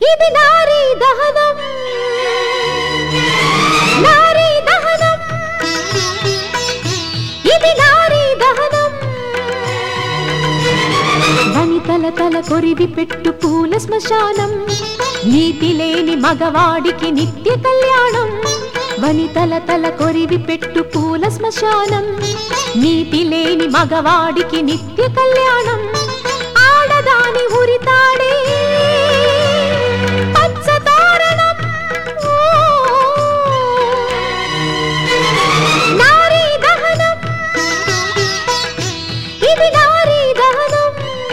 ఇది నారీ దహనం నారీ దహనం ఇది నారీ దహనం వనితల తల కొరివి పెట్టు పూల శ్మశానం నీతి లేని మగవాడికి నిత్య కళ్యాణం వనితల తల కొరివి పెట్టు పూల శ్మశానం నీతి లేని మగవాడికి నిత్య కళ్యాణం ఆడదాని ఉరితాడే పచ్చతోరణం ఓ. నారీ దహనం ఇది నారీ దహనం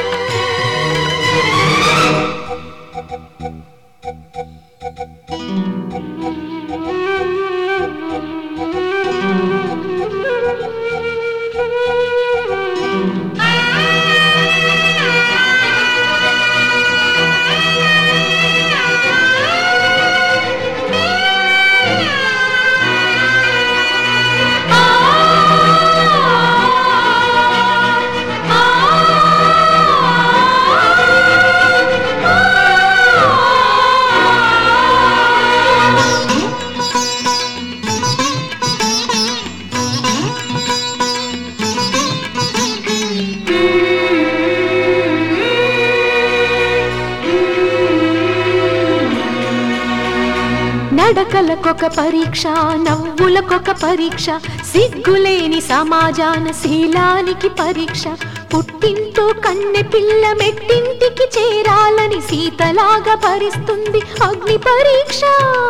నడకలకొక పరీక్ష నవ్వులకొక పరీక్ష సిగ్గులేని సమాజాన శీలానికి పరీక్ష పుట్టింటూ కన్నె పిల్ల మెట్టింటికి చేరాలని సీతలాగా భరిస్తుంది అగ్ని పరీక్ష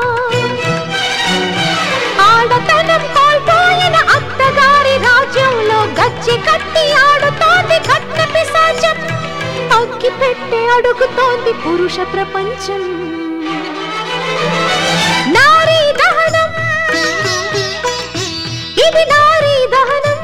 ఆడతనం కోల్పోయిన అత్తగారి రాజ్యంలో గచ్చి కట్టి ఆడుతోంది కట్న పిశాచం అగ్గి పెట్టే అడుగుతోంది పురుష ప్రపంచం నారీ దహనం ఇది నారీ దహనం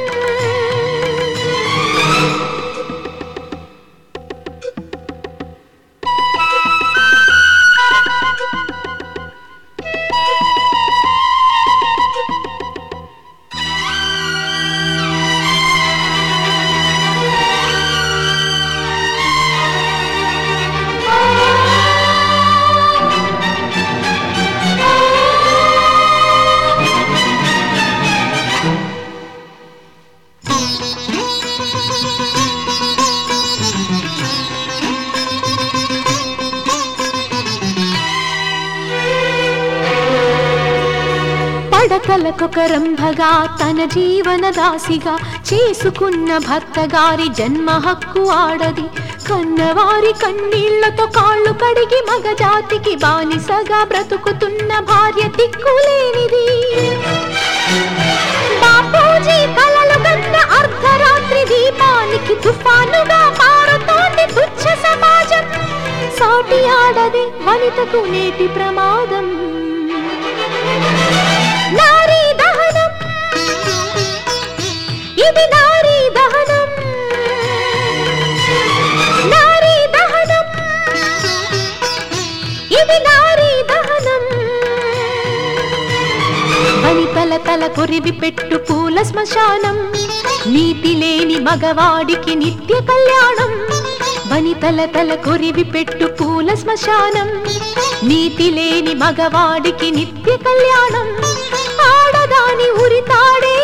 పడకలకొక రంభగా తన జీవన దాసిగా చేసుకున్న భర్త గారి జన్మ హక్కు ఆడది కన్నవారి కన్నీళ్లతో కాళ్ళు కడిగి మగజాతికి బానిసగా బ్రతుకుతున్న భార్య దిక్కులేనిది బాపూజీ కలలు కన్న అర్ధరాత్రి దీపానికి తుఫానుగా మారుతోంది తుచ్చ సమాజం సాటి ఆడది వనితకు నేటి ప్రమాదం నారీ దహనం ఇది నారీ దహనం నారీ దహనం ఇది నారీ దహనం వనితల తల కొరివి పెట్టు పూల శ్మశానం నీతి లేని మగవాడికి నిత్య కళ్యాణం వనితల తల కొరివి పెట్టు పూల శ్మశానం నీతి లేని మగవాడికి నిత్య కళ్యాణం ఆడదాని ఉరితాడే